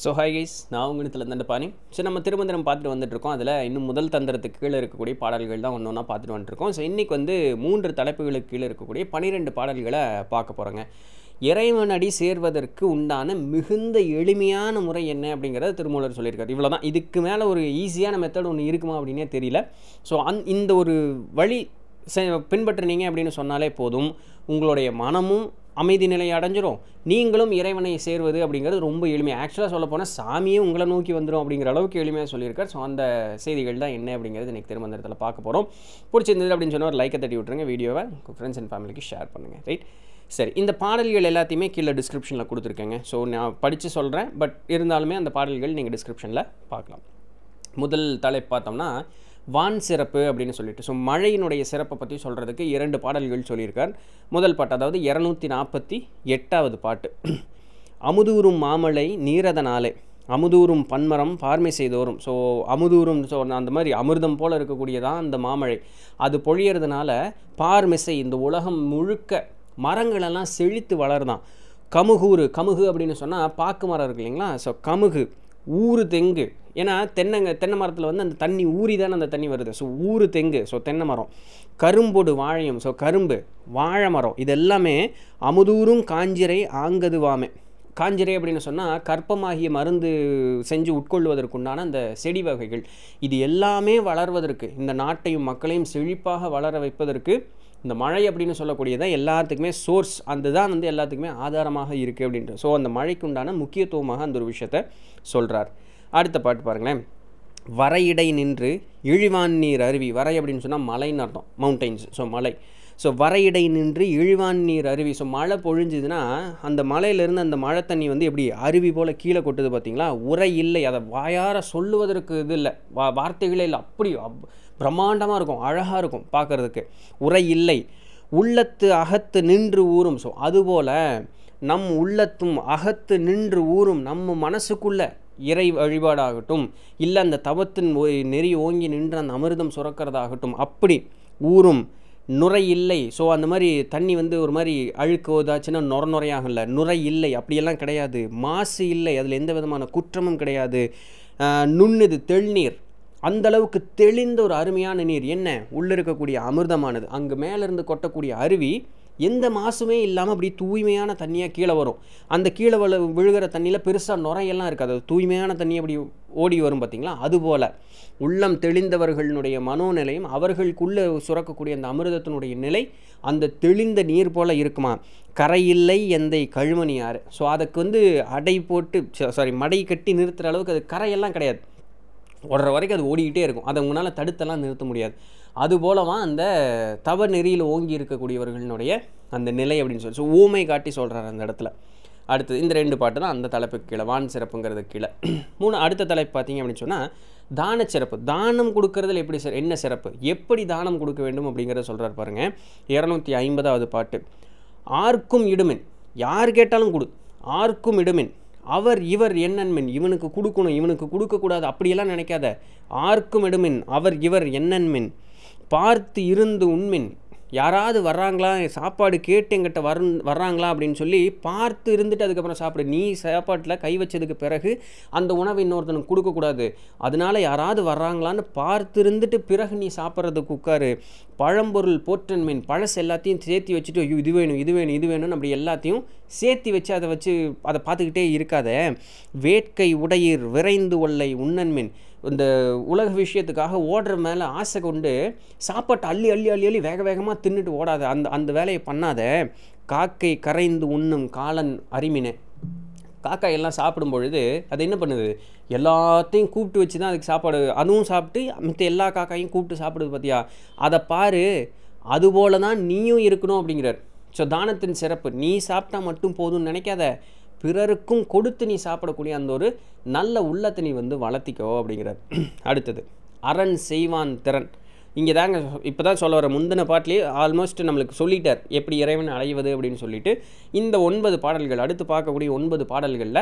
so hi guys நான் உங்களிடத்தில் Dandapani so நம்ம திருமந்திரம் பார்த்துட்டு வந்துட்டுருக்கோம் அதில் இன்னும் முதல் தந்திரத்துக்கு கீழே இருக்கக்கூடிய பாடல்கள் தான் ஒன்று ஒன்றா பார்த்துட்டு வந்துட்டுருக்கோம் ஸோ இன்றைக்கி வந்து மூன்று தலைப்புகளுக்கு கீழே இருக்கக்கூடிய பன்னிரெண்டு பாடல்களை பார்க்க போகிறோங்க இறைவனடி சேர்வதற்கு உண்டான மிகுந்த எளிமையான முறை என்ன அப்படிங்கிறத திருமூலர் சொல்லியிருக்காரு இவ்வளோ தான் இதுக்கு மேலே ஒரு ஈஸியான மெத்தட் ஒன்று இருக்குமா அப்படின்னே தெரியல ஸோ அந் இந்த ஒரு வழி செ- பின்பற்றுனீங்க அப்படின்னு சொன்னாலே போதும் உங்களுடைய மனமும் அமைதி நிலையை அடைஞ்சிரும் நீங்களும் இறைவனை சேர்வது அப்படிங்கிறது ரொம்ப எளிமை ஆக்சுவலாக சொல்ல போனால் சாமியே உங்களை நோக்கி வந்துடும் அப்படிங்கிற அளவுக்கு எளிமையாக சொல்லியிருக்கார் ஸோ அந்த செய்திகள் தான் என்ன அப்படிங்கிறது இன்னைக்கு திருமந்திரத்தில் பார்க்க போகிறோம் பிடிச்சிருந்தது அப்படின்னு சொன்னால் ஒரு லைக்கை தட்டி விட்ருங்க வீடியோவை உங்கள் ஃப்ரெண்ட்ஸ் அண்ட் ஃபேமிலிக்கு ஷேர் பண்ணுங்கள் ரைட் சரி இந்த பாடல்கள் எல்லாத்தையுமே கீழே டிஸ்கிரிப்ஷனில் கொடுத்துருக்கேங்க ஸோ நான் படித்து சொல்கிறேன் பட் இருந்தாலுமே அந்த பாடல்கள் நீங்கள் டிஸ்கிரிப்ஷனில் பார்க்கலாம் முதல் தலைப்பு பார்த்தோம்னா வான் சிறப்பு அப்படின்னு சொல்லிட்டு ஸோ மழையினுடைய சிறப்பை பற்றி சொல்கிறதுக்கு இரண்டு பாடல்கள் சொல்லியிருக்கார் முதல் பாட்டு அதாவது இரநூத்தி நாற்பத்தி எட்டாவது பாட்டு அமுதூரும் மாமழை நீரதனாலே அமுதூரும் பன்மரம் பார்மை செய்தோறும் ஸோ அமுதூரும் ஸோ அந்த மாதிரி அமிர்தம் போல் இருக்கக்கூடியதான் அந்த மாமழை அது பொழியறதுனால பார்மிசை இந்த உலகம் முழுக்க மரங்களெல்லாம் செழித்து வளருதான் கமுகூறு கமுகு அப்படின்னு சொன்னால் பாக்கு மரம் இருக்கு இல்லைங்களா ஸோ கமுகு ஊறு தெங்கு ஏன்னா தென்னங்க தென்னை மரத்தில் வந்து அந்த தண்ணி ஊறி தானே அந்த தண்ணி வருது ஸோ ஊறு தெங்கு ஸோ தென்னை மரம் கரும்பொடு வாழையும் ஸோ கரும்பு வாழை மரம் இது எல்லாமே அமுதூரும் காஞ்சிரை ஆங்கதுவாமே காஞ்சிரை அப்படின்னு சொன்னால் கற்பமாகிய மருந்து செஞ்சு உட்கொள்வதற்குண்டான அந்த செடி வகைகள் இது எல்லாமே வளர்வதற்கு இந்த நாட்டையும் மக்களையும் செழிப்பாக வளர வைப்பதற்கு இந்த மழை அப்படின்னு சொல்லக்கூடியதான் எல்லாத்துக்குமே சோர்ஸ் அந்த தான் வந்து எல்லாத்துக்குமே ஆதாரமாக இருக்குது அப்படின்ட்டு ஸோ அந்த மழைக்கு உண்டான முக்கியத்துவமாக அந்த ஒரு விஷயத்த சொல்கிறார் அடுத்த பாட்டு பாருங்களேன் வரையிடை நின்று இழிவான் நீர் அருவி வரை அப்படின்னு சொன்னால் மலைன்னு அர்த்தம் மவுண்டைன்ஸ் ஸோ மலை ஸோ வரையிடை நின்று இழிவான் நீர் அருவி ஸோ மழை பொழிஞ்சுதுன்னா அந்த மலையிலேருந்து அந்த மழை தண்ணி வந்து எப்படி அருவி போல் கீழே கொட்டுது பார்த்தீங்களா உரை இல்லை அதை வாயார சொல்லுவதற்கு இது இல்லை வா வார்த்தைகளே இல்லை அப்படி அப்- பிரம்மாண்டமாக இருக்கும் அழகாக இருக்கும் பார்க்கறதுக்கு உரை இல்லை உள்ளத்து அகத்து நின்று ஊறும் ஸோ அதுபோல் நம் உள்ளத்தும் அகத்து நின்று ஊறும் நம்ம மனசுக்குள்ள இறை வழிபாடாகட்டும் இல்லை அந்த தவத்தின் ஒ- நெறி ஓங்கி நின்று அந்த அமிர்தம் சுரக்கிறதாகட்டும் அப்படி ஊறும் நுரை இல்லை ஸோ அந்த மாதிரி தண்ணி வந்து ஒரு மாதிரி அழுக்கு ஏதாச்சுன்னா நுர நுரையாகல நுரை இல்லை அப்படியெல்லாம் கிடையாது மாசு இல்லை அதில் எந்த விதமான குற்றமும் கிடையாது ஆஹ் நுண்ணுது தெள்நீர் அந்த அளவுக்கு தெளிந்த ஒரு அருமையான நீர் என்ன உள்ள இருக்கக்கூடிய அமிர்தமானது அங்கே மேலேருந்து கொட்டக்கூடிய அருவி எந்த மாசுமே இல்லாமல் அப்படி தூய்மையான தண்ணியாக கீழே வரும் அந்த கீழே விழு விழுகிற தண்ணியில் பெருசாக நுரையெல்லாம் இருக்காது அது தூய்மையான தண்ணி அப்படி ஓடி வரும் பார்த்தீங்களா அதுபோல் உள்ளம் தெளிந்தவர்களுடைய மனோநிலையும் அவர்களுக்குள்ளே சுரக்கக்கூடிய அந்த அமிர்தத்தினுடைய நிலை அந்த தெளிந்த நீர் போல இருக்குமா கரையில்லை எந்தை கழுமணியாறு ஸோ அதுக்கு வந்து அடை போட்டு சாரி மடை கட்டி நிறுத்துகிற அளவுக்கு அது கரையெல்லாம் கிடையாது ஓடுற வரைக்கும் அது ஓடிக்கிட்டே இருக்கும் அதை உங்களால் தடுத்தெல்லாம் நிறுத்த முடியாது அதுபோலவா அந்த தவ நெறியில் ஓங்கி இருக்கக்கூடியவர்களுடைய அந்த நிலை அப்படின்னு சொல்லி ஸோ ஊமை காட்டி சொல்கிறார் அந்த இடத்துல அடுத்து இந்த ரெண்டு பாட்டு தான் அந்த தலைப்புக்கு கீழே வான் சிறப்புங்கிறது கீழே மூணு அடுத்த தலைப்பு பார்த்தீங்க அப்படின்னு சொன்னால் தான சிறப்பு தானம் கொடுக்கறதுல எப்படி சார் என்ன சிறப்பு எப்படி தானம் கொடுக்க வேண்டும் அப்படிங்கிறத சொல்கிறார் பாருங்க இரநூத்தி ஐம்பதாவது பாட்டு ஆர்க்கும் இடுமின் யார் கேட்டாலும் கொடு ஆர்க்கும் இடுமின் அவர் இவர் என்னன்மின் இவனுக்கு கொடுக்கணும் இவனுக்கு கொடுக்கக்கூடாது அப்படியெல்லாம் நினைக்காத ஆர்க்கும் இடுமின் அவர் இவர் என்னன்மின் பார்த்து இருந்து உண்மின் யாராவது வர்றாங்களா சாப்பாடு கேட்டு எங்கிட்ட வர வர்றாங்களா அப்படின்னு சொல்லி பார்த்து இருந்துட்டு அதுக்கப்புறம் சாப்பிடு நீ சாப்பாட்டில் கை வச்சதுக்கு பிறகு அந்த உணவை இன்னொருத்தனுக்கு கொடுக்கக்கூடாது அதனால யாராவது வர்றாங்களான்னு பார்த்து இருந்துட்டு பிறகு நீ சாப்பிட்றதுக்கு உட்காரு பழம்பொருள் போற்றன் மீன் பழசு எல்லாத்தையும் சேர்த்து வச்சுட்டு ஐயோ இது வேணும் இது வேணும் இது வேணும்னு அப்படி எல்லாத்தையும் சேர்த்து வச்சு அதை வச்சு அதை பார்த்துக்கிட்டே இருக்காத வேட்கை உடையீர் விரைந்து ஒல்லை உண்ணன் மீன் இந்த உலக விஷயத்துக்காக ஓடுற மேலே ஆசை கொண்டு சாப்பாட்டை அள்ளி அள்ளி அள்ளி அள்ளி வேக வேகமாக தின்னுட்டு ஓடாத அந்த அந்த வேலையை பண்ணாத காக்கை கரைந்து உண்ணும் காலன் அரிமினே காக்காய் எல்லாம் சாப்பிடும் பொழுது அது என்ன பண்ணுது எல்லாத்தையும் கூப்பிட்டு வச்சு தான் அதுக்கு சாப்பாடு அதுவும் சாப்பிட்டு மித்த எல்லா காக்காயும் கூப்பிட்டு சாப்பிடுது பார்த்தியா அதை பாரு அதுபோல தான் நீயும் இருக்கணும் அப்படிங்கிறார் ஸோ தானத்தின் சிறப்பு நீ சாப்பிட்டா மட்டும் போதும்னு நினைக்காத பிறருக்கும் கொடுத்து நீ சாப்பிடக்கூடிய அந்த ஒரு நல்ல உள்ளத்தை நீ வந்து வளர்த்திக்கோ அப்படிங்கிறார் அடுத்தது அரண் செய்வான் திறன் இங்கே தாங்க இப்போ தான் சொல்ல வர முந்தின பாட்டிலே ஆல்மோஸ்ட் நம்மளுக்கு சொல்லிட்டார் எப்படி இறைவன் அடைவது அப்படின்னு சொல்லிட்டு இந்த ஒன்பது பாடல்கள் அடுத்து பார்க்கக்கூடிய ஒன்பது பாடல்களில்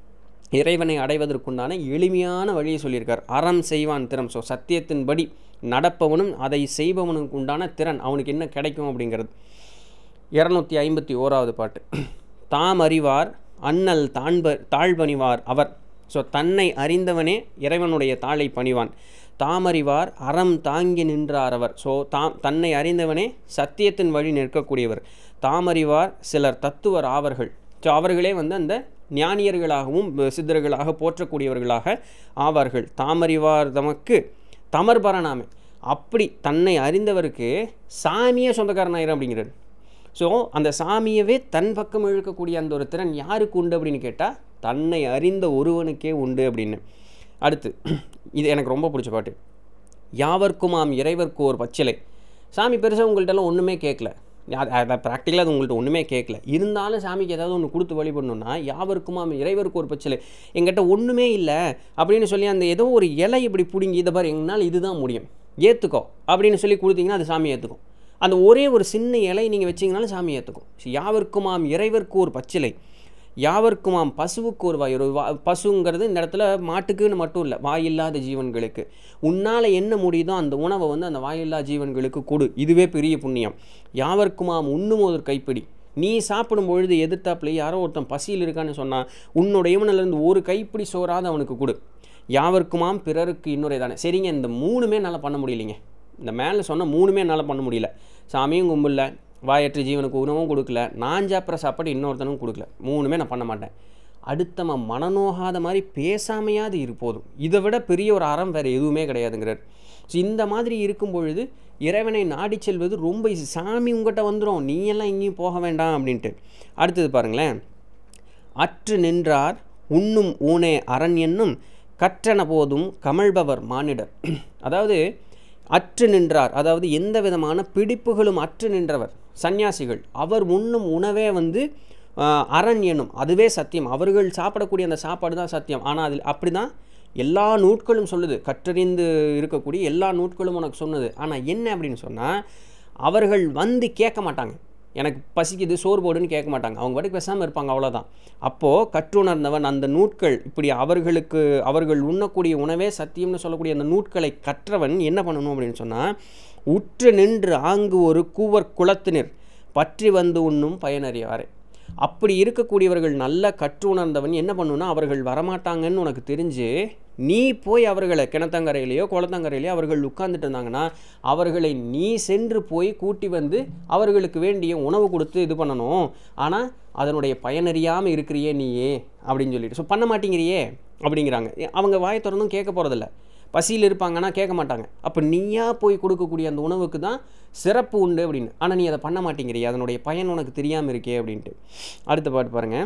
இறைவனை அடைவதற்குண்டான எளிமையான வழியை சொல்லியிருக்கார் அறம் செய்வான் திறம் ஸோ சத்தியத்தின்படி நடப்பவனும் அதை செய்பவனுக்கு உண்டான திறன் அவனுக்கு என்ன கிடைக்கும் அப்படிங்கிறது இரநூத்தி ஐம்பத்தி ஓராவது பாட்டு தாம் அறிவார் அண்ணல் தாண்ப தாழ்பணிவார் அவர் ஸோ தன்னை அறிந்தவனே இறைவனுடைய தாளை பணிவான் தாமறிவார் அறம் தாங்கி நின்றார் அவர் ஸோ தாம் தன்னை அறிந்தவனே சத்தியத்தின் வழி நிற்கக்கூடியவர் தாமறிவார் சிலர் தத்துவர் ஆவர்கள் ஸோ அவர்களே வந்து அந்த ஞானியர்களாகவும் சித்தர்களாக போற்றக்கூடியவர்களாக ஆவார்கள் தாமறிவார் தமக்கு தமர்பரனாமே அப்படி தன்னை அறிந்தவருக்கு சாமியே சொந்தக்காரனாயிரம் அப்படிங்கிறார் ஸோ அந்த சாமியவே தன் பக்கம் இழுக்கக்கூடிய அந்த ஒரு திறன் யாருக்கு உண்டு அப்படின்னு கேட்டால் தன்னை அறிந்த ஒருவனுக்கே உண்டு அப்படின்னு அடுத்து இது எனக்கு ரொம்ப பிடிச்ச பாட்டு யாவர்க்குமாம் இறைவர்க்கு ஒரு பச்சிலை சாமி பெருசாக உங்கள்கிட்டலாம் ஒன்றுமே கேட்கல அதை ப்ராக்டிக்கலாக அது உங்கள்கிட்ட ஒன்றுமே கேட்கல இருந்தாலும் சாமிக்கு ஏதாவது ஒன்று கொடுத்து வழிபடணும்னா யாவருக்குமாம் இறைவருக்கு ஒரு பச்சிலை எங்கிட்ட ஒன்றுமே இல்லை அப்படின்னு சொல்லி அந்த ஏதோ ஒரு இலை இப்படி பிடுங்கி இதை பாரு எங்களால் இதுதான் முடியும் ஏற்றுக்கோ அப்படின்னு சொல்லி கொடுத்தீங்கன்னா அது சாமி ஏற்றுக்கும் அந்த ஒரே ஒரு சின்ன இலை நீங்கள் வச்சிங்கனாலும் சாமி ஏற்றுக்கும் யாவர்க்குமாம் இறைவருக்கு ஒரு பச்சிலை யாவர்க்குமாம் பசுவுக்கு ஒரு வாய் ஒரு வா பசுங்கிறது இந்த இடத்துல மாட்டுக்குன்னு மட்டும் இல்லை வாயில்லாத ஜீவன்களுக்கு உன்னால் என்ன முடியுதோ அந்த உணவை வந்து அந்த வாயில்லா ஜீவன்களுக்கு கொடு இதுவே பெரிய புண்ணியம் யாவர்க்குமாம் உண்ணும் ஒரு கைப்பிடி நீ சாப்பிடும் பொழுது எதிர்த்தாப்புல யாரோ ஒருத்தன் பசியில் இருக்கான்னு சொன்னால் உன்னோட இவனிலேருந்து ஒரு கைப்பிடி சோறாது அவனுக்கு கொடு யாவர்க்குமாம் பிறருக்கு இன்னொரு தானே சரிங்க இந்த மூணுமே என்னால் பண்ண முடியலைங்க இந்த மேலே சொன்ன மூணுமே என்னால் பண்ண முடியல சாமியும் கும்பிடல வாயற்ற ஜீவனுக்கு உணவும் கொடுக்கல நான் சாப்பிட்ற சாப்பாடு இன்னொருத்தனும் கொடுக்கல மூணுமே நான் பண்ண மாட்டேன் அடுத்தவன் மனநோகாத மாதிரி பேசாமையாவது இருப்போதும் இதை விட பெரிய ஒரு அறம் வேறு எதுவுமே கிடையாதுங்கிறார் ஸோ இந்த மாதிரி இருக்கும் பொழுது இறைவனை நாடி செல்வது ரொம்ப ஈஸி சாமி உங்கள்கிட்ட வந்துடும் நீ எல்லாம் எங்கேயும் போக வேண்டாம் அப்படின்ட்டு அடுத்தது பாருங்களேன் அற்று நின்றார் உண்ணும் ஊனே அரண் என்னும் கற்றன போதும் கமழ்பவர் மானிடர் அதாவது அற்று நின்றார் அதாவது எந்த விதமான பிடிப்புகளும் அற்று நின்றவர் சந்நியாசிகள் அவர் உண்ணும் உணவே வந்து அரண் எனும் அதுவே சத்தியம் அவர்கள் சாப்பிடக்கூடிய அந்த சாப்பாடு தான் சத்தியம் ஆனால் அதில் அப்படி தான் எல்லா நூட்களும் சொல்லுது கற்றறிந்து இருக்கக்கூடிய எல்லா நூட்களும் உனக்கு சொன்னது ஆனால் என்ன அப்படின்னு சொன்னால் அவர்கள் வந்து கேட்க மாட்டாங்க எனக்கு பசிக்குது சோறு போடுன்னு கேட்க மாட்டாங்க அவங்க பாட்டுக்கு பேசாமல் இருப்பாங்க அவ்வளோதான் அப்போது கற்றுணர்ந்தவன் அந்த நூட்கள் இப்படி அவர்களுக்கு அவர்கள் உண்ணக்கூடிய உணவே சத்தியம்னு சொல்லக்கூடிய அந்த நூட்களை கற்றவன் என்ன பண்ணணும் அப்படின்னு சொன்னால் உற்று நின்று ஆங்கு ஒரு கூவர் குளத்தினர் பற்றி வந்து உண்ணும் பயனறியாரே அப்படி இருக்கக்கூடியவர்கள் நல்ல கற்று உணர்ந்தவன் என்ன பண்ணுன்னா அவர்கள் வரமாட்டாங்கன்னு உனக்கு தெரிஞ்சு நீ போய் அவர்களை கிணத்தங்கரையிலையோ குளத்தங்கரையிலையோ அவர்கள் உட்கார்ந்துட்டு இருந்தாங்கன்னா அவர்களை நீ சென்று போய் கூட்டி வந்து அவர்களுக்கு வேண்டிய உணவு கொடுத்து இது பண்ணணும் ஆனால் அதனுடைய பயனறியாமல் இருக்கிறியே நீயே அப்படின்னு சொல்லிட்டு ஸோ பண்ண மாட்டேங்கிறியே அப்படிங்கிறாங்க அவங்க வாயை திறந்தும் கேட்க போகிறதில்ல பசியில் இருப்பாங்கன்னா கேட்க மாட்டாங்க அப்போ நீயா போய் கொடுக்கக்கூடிய அந்த உணவுக்கு தான் சிறப்பு உண்டு அப்படின்னு ஆனால் நீ அதை பண்ண மாட்டேங்கிறிய அதனுடைய பயன் உனக்கு தெரியாமல் இருக்கே அப்படின்ட்டு அடுத்த பாட்டு பாருங்கள்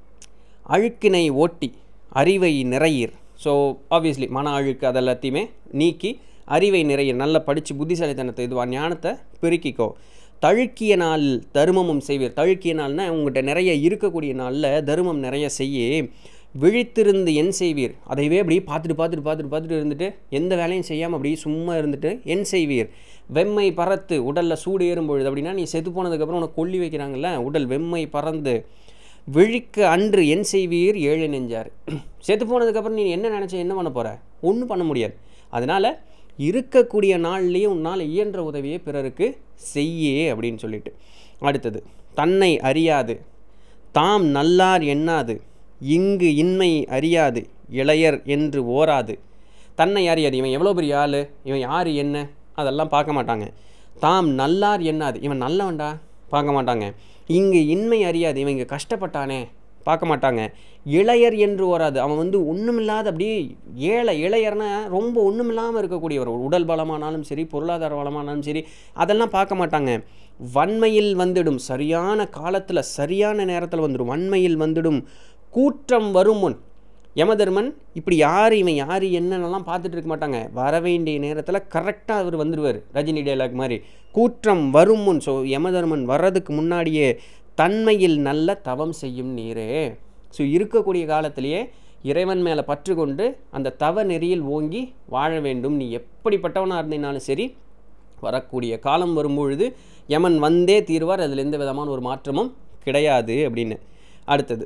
அழுக்கினை ஓட்டி அறிவை நிறையீர் ஸோ ஆப்வியஸ்லி மன அழுக்கு அதெல்லாத்தையுமே நீக்கி அறிவை நிறைய நல்லா படித்து புத்திசாலித்தனத்தை இதுவா ஞானத்தை பெருக்கிக்கோ தழுக்கிய நாள் தருமமும் செய்வீர் தழுக்கிய நாள்னா உங்கள்கிட்ட நிறைய இருக்கக்கூடிய நாளில் தருமம் நிறைய செய்ய விழித்திருந்து என் செய்வீர் அதைவே அப்படியே பார்த்துட்டு பார்த்துட்டு பார்த்துட்டு பார்த்துட்டு இருந்துட்டு எந்த வேலையும் செய்யாமல் அப்படியே சும்மா இருந்துட்டு என் செய்வீர் வெம்மை பறத்து உடலில் சூடு ஏறும் பொழுது அப்படின்னா நீ செத்து போனதுக்கப்புறம் உனக்கு கொல்லி வைக்கிறாங்கல்ல உடல் வெம்மை பறந்து விழிக்க அன்று என் செய்வீர் ஏழு நெஞ்சார் செத்து போனதுக்கப்புறம் நீ என்ன நினச்ச என்ன பண்ண போகிற ஒன்றும் பண்ண முடியாது அதனால் இருக்கக்கூடிய நாள்லேயே உன்னால் இயன்ற உதவியை பிறருக்கு செய்யே அப்படின்னு சொல்லிட்டு அடுத்தது தன்னை அறியாது தாம் நல்லார் எண்ணாது இங்கு இன்மை அறியாது இளையர் என்று ஓராது தன்னை அறியாது இவன் எவ்வளோ பெரிய ஆள் இவன் யார் என்ன அதெல்லாம் பார்க்க மாட்டாங்க தாம் நல்லார் எண்ணாது இவன் நல்லவன்டா பார்க்க மாட்டாங்க இங்கு இன்மை அறியாது இவன் இங்கே கஷ்டப்பட்டானே பார்க்க மாட்டாங்க இளையர் என்று வராது அவன் வந்து ஒன்றுமில்லாத அப்படியே ஏழை இளையர்னா ரொம்ப ஒன்றுமில்லாமல் இருக்கக்கூடியவர் உடல் பலமானாலும் சரி பொருளாதார பலமானாலும் சரி அதெல்லாம் பார்க்க மாட்டாங்க வன்மையில் வந்துடும் சரியான காலத்தில் சரியான நேரத்தில் வந்துடும் வன்மையில் வந்துடும் கூற்றம் வரும் முன் யமதர்மன் இப்படி யார் இவன் யார் என்னென்னலாம் பார்த்துட்டு இருக்க மாட்டாங்க வர வேண்டிய நேரத்தில் கரெக்டாக அவர் வந்துடுவார் ரஜினி டைலாக் மாதிரி கூற்றம் வரும் முன் ஸோ யமதர்மன் வர்றதுக்கு முன்னாடியே தன்மையில் நல்ல தவம் செய்யும் நீரே ஸோ இருக்கக்கூடிய காலத்திலேயே இறைவன் மேலே பற்று கொண்டு அந்த தவ நெறியில் ஓங்கி வாழ வேண்டும் நீ எப்படிப்பட்டவனாக இருந்தீனாலும் சரி வரக்கூடிய காலம் வரும்பொழுது யமன் வந்தே தீர்வார் அதில் எந்த விதமான ஒரு மாற்றமும் கிடையாது அப்படின்னு அடுத்தது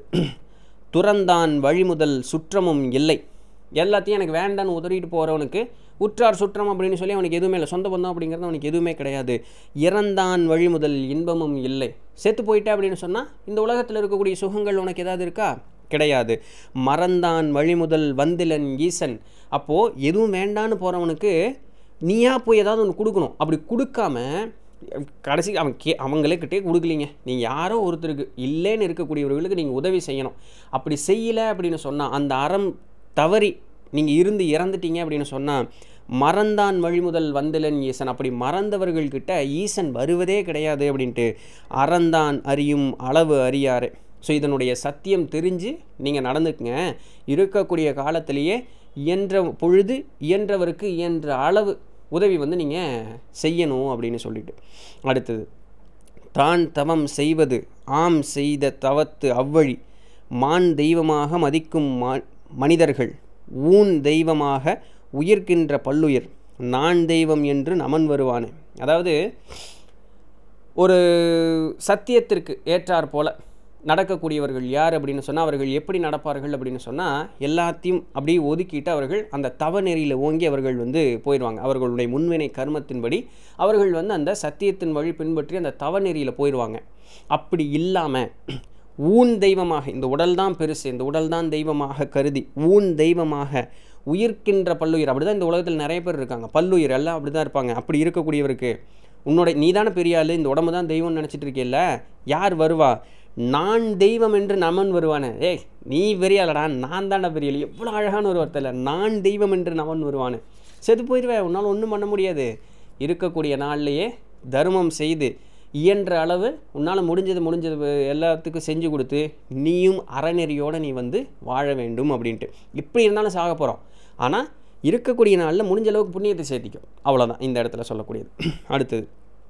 துறந்தான் வழிமுதல் சுற்றமும் இல்லை எல்லாத்தையும் எனக்கு வேண்டான்னு உதறிட்டு போகிறவனுக்கு உற்றார் சுற்றம் அப்படின்னு சொல்லி அவனுக்கு எதுவுமே இல்லை சொந்த பந்தம் அப்படிங்கிறது அவனுக்கு எதுவுமே கிடையாது இறந்தான் வழிமுதல் இன்பமும் இல்லை செத்து போயிட்டே அப்படின்னு சொன்னால் இந்த உலகத்தில் இருக்கக்கூடிய சுகங்கள் உனக்கு ஏதாவது இருக்கா கிடையாது மறந்தான் வழிமுதல் வந்திலன் ஈசன் அப்போது எதுவும் வேண்டான்னு போகிறவனுக்கு நீயா போய் ஏதாவது ஒன்று கொடுக்கணும் அப்படி கொடுக்காம கடைசி அவன் கே அவங்களுக்கிட்டே கொடுக்கலீங்க நீங்கள் யாரோ ஒருத்தருக்கு இல்லைன்னு இருக்கக்கூடியவர்களுக்கு நீங்கள் உதவி செய்யணும் அப்படி செய்யலை அப்படின்னு சொன்னால் அந்த அறம் தவறி நீங்கள் இருந்து இறந்துட்டீங்க அப்படின்னு சொன்னால் மறந்தான் வழிமுதல் வந்திலன் ஈசன் அப்படி மறந்தவர்கள்கிட்ட ஈசன் வருவதே கிடையாது அப்படின்ட்டு அறந்தான் அறியும் அளவு அறியாரு ஸோ இதனுடைய சத்தியம் தெரிஞ்சு நீங்கள் நடந்துக்குங்க இருக்கக்கூடிய காலத்திலேயே இயன்ற பொழுது இயன்றவருக்கு இயன்ற அளவு உதவி வந்து நீங்கள் செய்யணும் அப்படின்னு சொல்லிட்டு அடுத்தது தான் தவம் செய்வது ஆம் செய்த தவத்து அவ்வழி மான் தெய்வமாக மதிக்கும் மா மனிதர்கள் ஊன் தெய்வமாக உயிர்க்கின்ற பல்லுயிர் நான் தெய்வம் என்று நமன் வருவானே அதாவது ஒரு சத்தியத்திற்கு ஏற்றாற் போல நடக்கக்கூடியவர்கள் யார் அப்படின்னு சொன்னால் அவர்கள் எப்படி நடப்பார்கள் அப்படின்னு சொன்னால் எல்லாத்தையும் அப்படியே ஒதுக்கிட்டு அவர்கள் அந்த தவ நெறியில் ஓங்கி அவர்கள் வந்து போயிடுவாங்க அவர்களுடைய முன்வினை கர்மத்தின்படி அவர்கள் வந்து அந்த சத்தியத்தின் வழி பின்பற்றி அந்த தவ நெறியில் போயிடுவாங்க அப்படி இல்லாமல் ஊன் தெய்வமாக இந்த உடல் தான் பெருசு இந்த உடல் தான் தெய்வமாக கருதி ஊன் தெய்வமாக உயிர்க்கின்ற பல்லுயிர் அப்படி தான் இந்த உலகத்தில் நிறைய பேர் இருக்காங்க பல்லுயிர் எல்லாம் அப்படி தான் இருப்பாங்க அப்படி இருக்கக்கூடியவருக்கு உன்னோட நீ தானே பெரிய ஆள் இந்த உடம்பு தான் தெய்வம்னு நினச்சிட்டு இருக்கில்ல யார் வருவா நான் தெய்வம் என்று நமன் வருவானே ஏய் நீ பெரிய ஆளடா நான் தாண்டா பெரிய ஆள் எவ்வளோ அழகான ஒரு வார்த்தை இல்லை நான் தெய்வம் என்று நமன் வருவானே செத்து போயிடுவேன் உன்னால் ஒன்றும் பண்ண முடியாது இருக்கக்கூடிய நாள்லையே தர்மம் செய்து இயன்ற அளவு உன்னால் முடிஞ்சது முடிஞ்சது எல்லாத்துக்கும் செஞ்சு கொடுத்து நீயும் அறநெறியோடு நீ வந்து வாழ வேண்டும் அப்படின்ட்டு இப்படி இருந்தாலும் சாக போகிறோம் ஆனால் இருக்கக்கூடிய நாளில் முடிஞ்ச அளவுக்கு புண்ணியத்தை சேர்த்திக்கும் அவ்வளோதான் இந்த இடத்துல சொல்லக்கூடியது அடுத்தது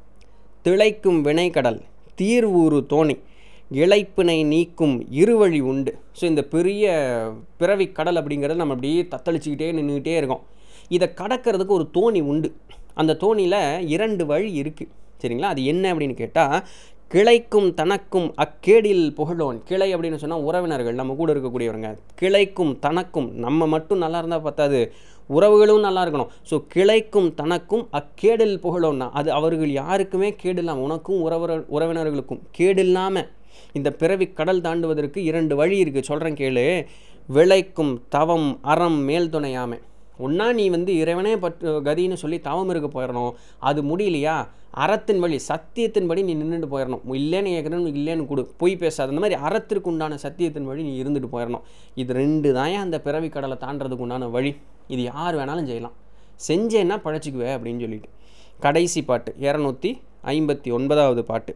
திளைக்கும் வினைக்கடல் தீர்வூறு தோணி இழைப்பினை நீக்கும் இருவழி உண்டு ஸோ இந்த பெரிய பிறவி கடல் அப்படிங்கிறத நம்ம அப்படியே தத்தளிச்சுக்கிட்டே நின்றுக்கிட்டே இருக்கோம் இதை கடக்கிறதுக்கு ஒரு தோணி உண்டு அந்த தோணியில் இரண்டு வழி இருக்குது சரிங்களா அது என்ன அப்படின்னு கேட்டால் கிளைக்கும் தனக்கும் அக்கேடில் புகழோன் கிளை அப்படின்னு சொன்னால் உறவினர்கள் நம்ம கூட இருக்கக்கூடியவங்க கிளைக்கும் தனக்கும் நம்ம மட்டும் நல்லா இருந்தால் பத்தாது உறவுகளும் நல்லா இருக்கணும் ஸோ கிளைக்கும் தனக்கும் அக்கேடில் புகழோன்னா அது அவர்கள் யாருக்குமே கேடு இல்லாமல் உனக்கும் உறவு உறவினர்களுக்கும் கேடு இல்லாமல் இந்த பிறவி கடல் தாண்டுவதற்கு இரண்டு வழி இருக்குது சொல்கிறேன் கேளு விளைக்கும் தவம் அறம் மேல் துணையாமை ஒன்றா நீ வந்து இறைவனே பற்று கதின்னு சொல்லி தவம் இருக்க போயிடணும் அது முடியலையா அறத்தின் வழி சத்தியத்தின் படி நீ நின்றுட்டு போயிடணும் இல்லைன்னு கேட்குறேன்னு இல்லைன்னு கொடு பொய் பேசாத அந்த மாதிரி அறத்திற்கு உண்டான சத்தியத்தின் வழி நீ இருந்துட்டு போயிடணும் இது ரெண்டு தான் அந்த பிறவி கடலை தாண்டறதுக்கு உண்டான வழி இது யார் வேணாலும் செய்யலாம் செஞ்சேன்னா பழச்சிக்குவே அப்படின்னு சொல்லிட்டு கடைசி பாட்டு இரநூத்தி ஐம்பத்தி ஒன்பதாவது பாட்டு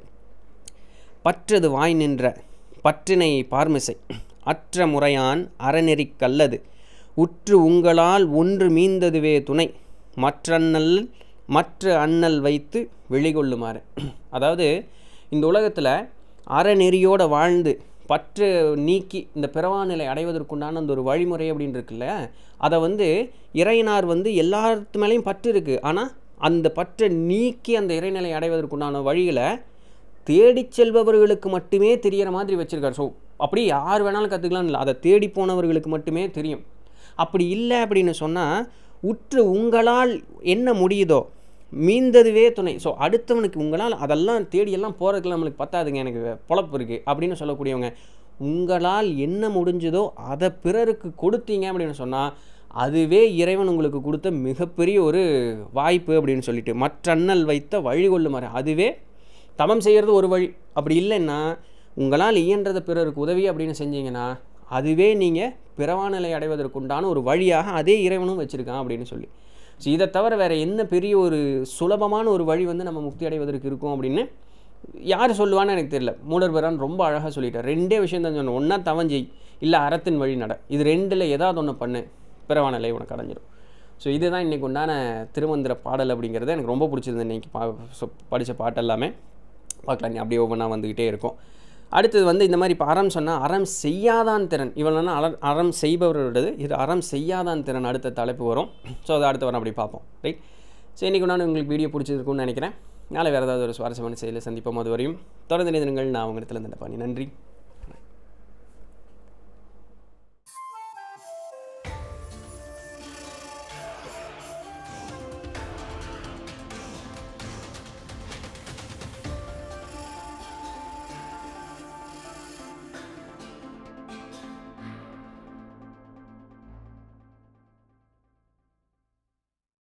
பற்றது வாய் நின்ற பற்றினை பார்மிசை அற்ற முறையான் அறநெறி கல்லது உற்று உங்களால் ஒன்று மீந்ததுவே துணை மற்றண்ணல் மற்ற அண்ணல் வைத்து வெளிகொள்ளுமாறு அதாவது இந்த உலகத்தில் அறநெறியோடு வாழ்ந்து பற்று நீக்கி இந்த பிறவாநிலை அடைவதற்குண்டான அந்த ஒரு வழிமுறை அப்படின்னு இருக்குல்ல அதை வந்து இறையனார் வந்து எல்லாத்து மேலேயும் பற்று இருக்குது ஆனால் அந்த பற்றை நீக்கி அந்த இறைநிலை அடைவதற்குண்டான வழிகளை தேடிச் செல்பவர்களுக்கு மட்டுமே தெரிகிற மாதிரி வச்சுருக்காரு ஸோ அப்படி யார் வேணாலும் கற்றுக்கலாம் இல்லை அதை தேடி போனவர்களுக்கு மட்டுமே தெரியும் அப்படி இல்லை அப்படின்னு சொன்னால் உற்று உங்களால் என்ன முடியுதோ மீந்ததுவே துணை ஸோ அடுத்தவனுக்கு உங்களால் அதெல்லாம் தேடியெல்லாம் போகிறதுக்கு நம்மளுக்கு பத்தாதுங்க எனக்கு பொழப்பு இருக்குது அப்படின்னு சொல்லக்கூடியவங்க உங்களால் என்ன முடிஞ்சதோ அதை பிறருக்கு கொடுத்தீங்க அப்படின்னு சொன்னால் அதுவே இறைவன் உங்களுக்கு கொடுத்த மிகப்பெரிய ஒரு வாய்ப்பு அப்படின்னு சொல்லிட்டு மற்றண்ணல் வைத்த வழிகொள்ளுமாறு அதுவே தவம் செய்கிறது ஒரு வழி அப்படி இல்லைன்னா உங்களால் இயன்றதை பிறருக்கு உதவி அப்படின்னு செஞ்சீங்கன்னா அதுவே நீங்கள் பிறவாநிலை அடைவதற்குண்டான ஒரு வழியாக அதே இறைவனும் வச்சுருக்கான் அப்படின்னு சொல்லி ஸோ இதை தவிர வேறு என்ன பெரிய ஒரு சுலபமான ஒரு வழி வந்து நம்ம முக்தி அடைவதற்கு இருக்கும் அப்படின்னு யார் சொல்லுவான்னு எனக்கு தெரியல மூடர்பரான் ரொம்ப அழகாக சொல்லிட்டார் ரெண்டே விஷயம் தான் சொன்னேன் ஒன்றா தவஞ்செய் இல்லை அறத்தின் வழி நட இது ரெண்டில் ஏதாவது ஒன்று பண்ணு பிறவாநிலை உனக்கு அடைஞ்சிடும் ஸோ இதுதான் இன்றைக்கி உண்டான திருமந்திர பாடல் அப்படிங்கிறது எனக்கு ரொம்ப பிடிச்சிருந்தது இன்றைக்கி பா படித்த பாட்டு எல்லாமே பார்க்கலாம் நீ அப்படியே ஒவ்வொன்றா வந்துக்கிட்டே இருக்கும் அடுத்தது வந்து இந்த மாதிரி இப்போ அறம் சொன்னால் அறம் செய்யாதான் திறன் இவளனா அறம் அறம் செய்பவர்களோடது இது அறம் செய்யாதான் திறன் அடுத்த தலைப்பு வரும் ஸோ அதை அடுத்த வாரம் அப்படி பார்ப்போம் ரைட் ஸோ இன்றைக்கி நான் உங்களுக்கு வீடியோ பிடிச்சிருக்குன்னு நினைக்கிறேன் நாளை வேறு ஏதாவது ஒரு சுவாரஸ்யமான செயலை சந்திப்போம் அது வரையும் தொடர்ந்து நிதினங்கள் நான் உங்களிடத்தில் இருந்த பண்ணி நன்றி